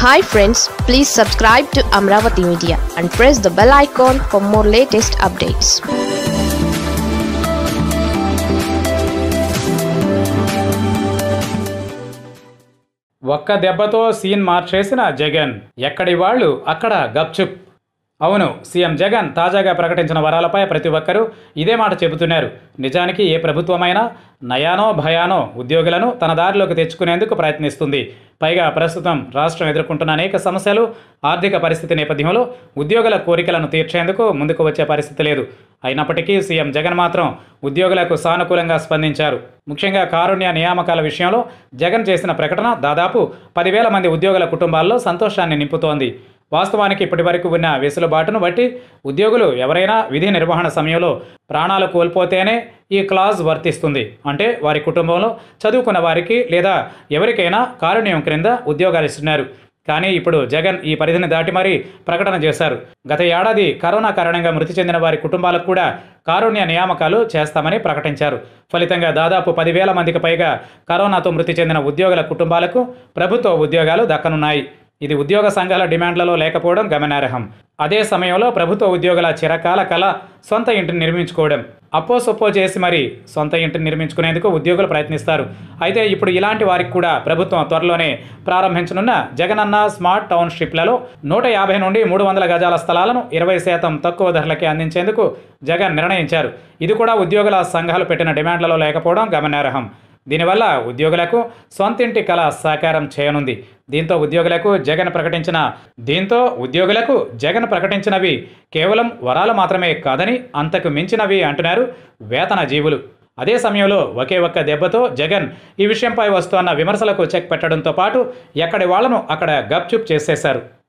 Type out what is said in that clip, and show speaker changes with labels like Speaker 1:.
Speaker 1: hi friends please subscribe to Amaravati media and press the bell icon for more latest updates
Speaker 2: ఒక్క దెబ్బతో scene మార్చేసిన Jagan ఎక్కడి వాళ్ళు అక్కడ గప్చుప్ అవును సీఎం జగన్ తాజాగా ప్రకటించిన వరాలపై ప్రతి ఒక్కరూ ఇదే మాట చెబుతున్నారు నిజానికి ఏ ప్రభుత్వమైనా నయానో భయానో ఉద్యోగులను తన దారిలోకి తెచ్చుకునేందుకు ప్రయత్నిస్తుంది పైగా ప్రస్తుతం రాష్ట్రం ఎదుర్కొంటున్న అనేక సమస్యలు ఆర్థిక పరిస్థితి నేపథ్యంలో ఉద్యోగుల కోరికలను తీర్చేందుకు ముందుకు వచ్చే పరిస్థితి లేదు అయినప్పటికీ సీఎం జగన్ మాత్రం ఉద్యోగులకు సానుకూలంగా స్పందించారు ముఖ్యంగా కారుణ్య నియామకాల విషయంలో జగన్ చేసిన ప్రకటన దాదాపు పదివేల మంది ఉద్యోగుల కుటుంబాల్లో సంతోషాన్ని నింపుతోంది వాస్తవానికి ఇప్పటివరకు ఉన్న వెసులుబాటును బట్టి ఉద్యోగులు ఎవరైనా విధి నిర్వహణ సమయంలో ప్రాణాలు కోల్పోతేనే ఈ క్లాజ్ వర్తిస్తుంది అంటే వారి కుటుంబంలో చదువుకున్న వారికి లేదా ఎవరికైనా కారుణ్యం క్రింద ఉద్యోగాలు ఇస్తున్నారు కానీ ఇప్పుడు జగన్ ఈ పరిధిని దాటి మరీ ప్రకటన చేశారు గత ఏడాది కరోనా కారణంగా మృతి చెందిన వారి కుటుంబాలకు కూడా కారుణ్య నియామకాలు చేస్తామని ప్రకటించారు ఫలితంగా దాదాపు పదివేల మందికి పైగా కరోనాతో మృతి చెందిన ఉద్యోగుల కుటుంబాలకు ప్రభుత్వ ఉద్యోగాలు దక్కనున్నాయి ఇది ఉద్యోగ సంఘాల డిమాండ్లలో లేకపోవడం గమనార్హం అదే సమయంలో ప్రభుత్వ ఉద్యోగుల చిరకాల కళ సొంత ఇంటిని నిర్మించుకోవడం అప్పో సొప్పో చేసి మరి సొంత ఇంటిని నిర్మించుకునేందుకు ఉద్యోగులు ప్రయత్నిస్తారు అయితే ఇప్పుడు ఇలాంటి వారికి కూడా ప్రభుత్వం త్వరలోనే ప్రారంభించనున్న జగనన్న స్మార్ట్ టౌన్షిప్లలో నూట యాభై నుండి మూడు వందల గజాల స్థలాలను ఇరవై శాతం తక్కువ ధరలకే అందించేందుకు జగన్ నిర్ణయించారు ఇది కూడా ఉద్యోగుల సంఘాలు పెట్టిన డిమాండ్లలో లేకపోవడం గమనార్హం దీనివల్ల ఉద్యోగులకు సొంతింటి కళ సాకారం చేయనుంది దీంతో ఉద్యోగులకు జగన్ ప్రకటించిన దీంతో ఉద్యోగులకు జగన్ ప్రకటించినవి కేవలం వరాలు మాత్రమే కాదని అంతకు మించినవి అంటున్నారు వేతన జీవులు అదే సమయంలో ఒకే ఒక్క దెబ్బతో జగన్ ఈ విషయంపై వస్తున్న విమర్శలకు చెక్ పెట్టడంతో పాటు ఎక్కడి వాళ్లను అక్కడ గప్చుప్ చేసేశారు